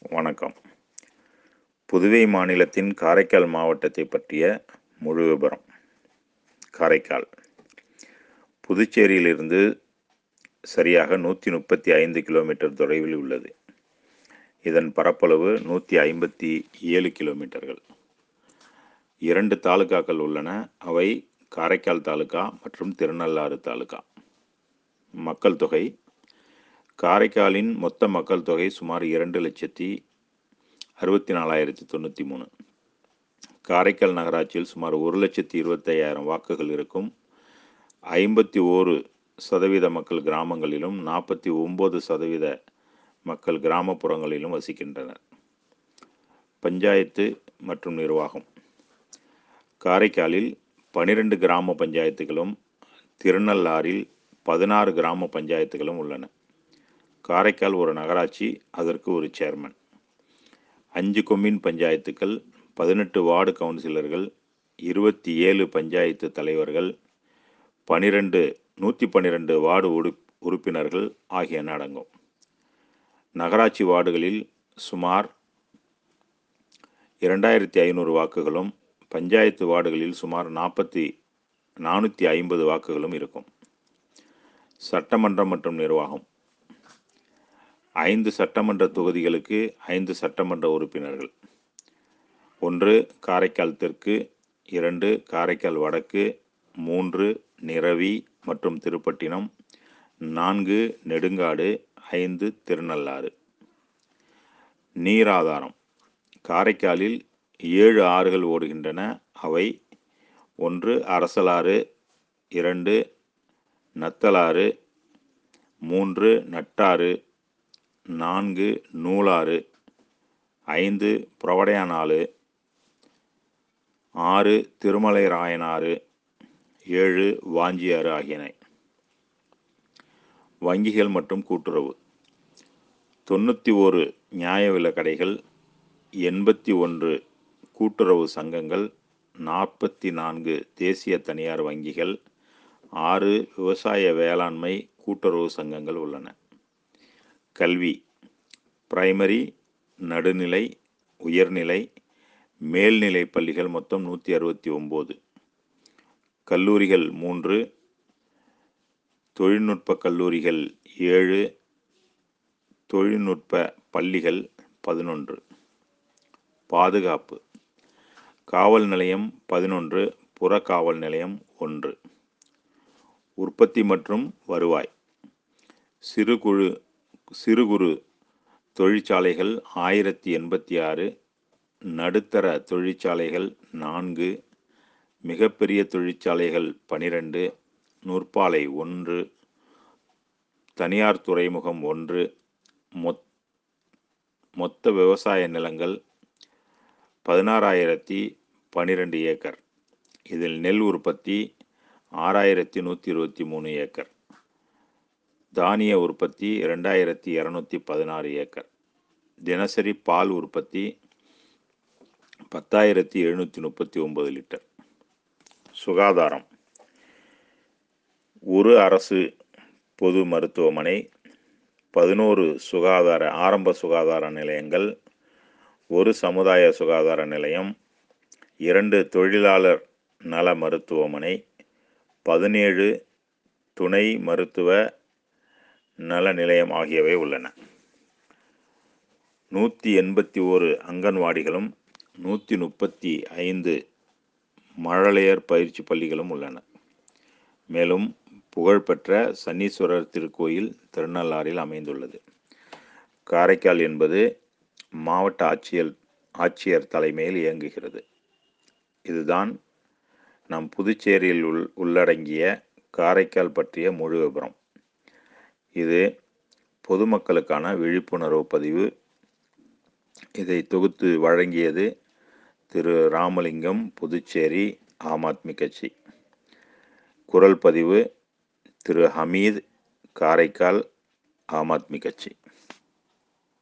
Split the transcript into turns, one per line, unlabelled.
வணக்கம் புதுவை மாநிலத்தின் காரைக்கால் மாவட்டத்தை பற்றிய முழு விபரம் காரைக்கால் புதுச்சேரியிலிருந்து சரியாக நூற்றி முப்பத்தி ஐந்து கிலோமீட்டர் தொலைவில் உள்ளது இதன் பரப்பளவு நூற்றி ஐம்பத்தி ஏழு கிலோமீட்டர்கள் இரண்டு தாலுகாக்கள் உள்ளன அவை காரைக்கால் தாலுகா மற்றும் திருநள்ளாறு தாலுகா மக்கள் தொகை காரைக்காலின் மொத்த மக்கள் தொகை சுமார் இரண்டு லட்சத்தி அறுபத்தி நாலாயிரத்தி தொண்ணூற்றி மூணு காரைக்கால் நகராட்சியில் சுமார் ஒரு லட்சத்தி இருபத்தையாயிரம் வாக்குகள் இருக்கும் ஐம்பத்தி ஓரு சதவீத மக்கள் கிராமங்களிலும் நாற்பத்தி ஒம்பது சதவீத மக்கள் கிராமப்புறங்களிலும் வசிக்கின்றனர் பஞ்சாயத்து மற்றும் நிர்வாகம் காரைக்காலில் பனிரெண்டு கிராம பஞ்சாயத்துகளும் திருநள்ளாறில் பதினாறு கிராம பஞ்சாயத்துகளும் உள்ளன காரைக்கால் ஒரு நகராட்சி அதற்கு ஒரு சேர்மன் அஞ்சு கொம்மின் பஞ்சாயத்துக்கள் பதினெட்டு வார்டு கவுன்சிலர்கள் இருபத்தி ஏழு பஞ்சாயத்து தலைவர்கள் பனிரெண்டு நூற்றி பன்னிரெண்டு வார்டு உறு உறுப்பினர்கள் ஆகியன அடங்கும் நகராட்சி வார்டுகளில் சுமார் இரண்டாயிரத்தி ஐநூறு வாக்குகளும் பஞ்சாயத்து வார்டுகளில் சுமார் நாற்பத்தி நானூற்றி ஐம்பது வாக்குகளும் இருக்கும் சட்டமன்றம் மற்றும் நிர்வாகம் ஐந்து சட்டமன்ற தொகுதிகளுக்கு ஐந்து சட்டமன்ற உறுப்பினர்கள் ஒன்று காரைக்கால் தெற்கு இரண்டு காரைக்கால் வடக்கு மூன்று நிரவி மற்றும் திருப்பட்டினம் நான்கு நெடுங்காடு ஐந்து திருநள்ளாறு நீராதாரம் காரைக்காலில் ஏழு ஆறுகள் ஓடுகின்றன அவை ஒன்று அரசலாறு இரண்டு நத்தலாறு மூன்று நட்டாறு நான்கு நூலாறு ஐந்து புறவடையானாறு ஆறு திருமலை ராயனாறு ஏழு வாஞ்சியாறு ஆகியன வங்கிகள் மற்றும் கூட்டுறவு தொண்ணூற்றி ஒரு நியாய விலை கடைகள் எண்பத்தி ஒன்று கூட்டுறவு சங்கங்கள் நாற்பத்தி நான்கு தேசிய தனியார் வங்கிகள் ஆறு விவசாய வேளாண்மை கூட்டுறவு சங்கங்கள் உள்ளன கல்வி பிரைமரி நடுநிலை உயர்நிலை மேல்நிலை பள்ளிகள் மொத்தம் நூற்றி அறுபத்தி ஒம்பது கல்லூரிகள் மூன்று தொழில்நுட்ப கல்லூரிகள் ஏழு தொழில்நுட்ப பள்ளிகள் பதினொன்று பாதுகாப்பு காவல் நிலையம் பதினொன்று புறக்காவல் நிலையம் ஒன்று உற்பத்தி மற்றும் வருவாய் சிறு குழு சிறு குறு தொழிற்சாலைகள் ஆயிரத்தி எண்பத்தி ஆறு நடுத்தர தொழிற்சாலைகள் நான்கு மிகப்பெரிய தொழிற்சாலைகள் பனிரெண்டு நூற்பாலை ஒன்று தனியார் துறைமுகம் ஒன்று மொத் மொத்த விவசாய நிலங்கள் பதினாறாயிரத்தி பன்னிரெண்டு ஏக்கர் இதில் நெல் உற்பத்தி ஆறாயிரத்தி நூற்றி இருபத்தி மூணு ஏக்கர் தானிய உற்பத்தி ரெண்டாயிரத்தி இரநூத்தி பதினாறு ஏக்கர் தினசரி பால் உற்பத்தி பத்தாயிரத்தி எழுநூற்றி முப்பத்தி ஒம்பது லிட்டர் சுகாதாரம் ஒரு அரசு பொது மருத்துவமனை பதினோரு சுகாதார ஆரம்ப சுகாதார நிலையங்கள் ஒரு சமுதாய சுகாதார நிலையம் இரண்டு தொழிலாளர் நல மருத்துவமனை பதினேழு துணை மருத்துவ நல நிலையம் ஆகியவை உள்ளன நூற்றி எண்பத்தி ஓரு அங்கன்வாடிகளும் நூற்றி முப்பத்தி ஐந்து மழலையர் பயிற்சி பள்ளிகளும் உள்ளன மேலும் புகழ்பெற்ற சனீஸ்வரர் திருக்கோயில் திருநள்ளாறில் அமைந்துள்ளது காரைக்கால் என்பது மாவட்ட ஆட்சியர் ஆட்சியர் தலைமையில் இயங்குகிறது இதுதான் நம் புதுச்சேரியில் உள் உள்ளடங்கிய காரைக்கால் பற்றிய முழு விபரம் இது பொதுமக்களுக்கான விழிப்புணர்வு பதிவு இதை தொகுத்து வழங்கியது திரு ராமலிங்கம் புதுச்சேரி ஆம் ஆத்மி கட்சி குரல் பதிவு திரு ஹமீத் காரைக்கால் ஆம் ஆத்மி கட்சி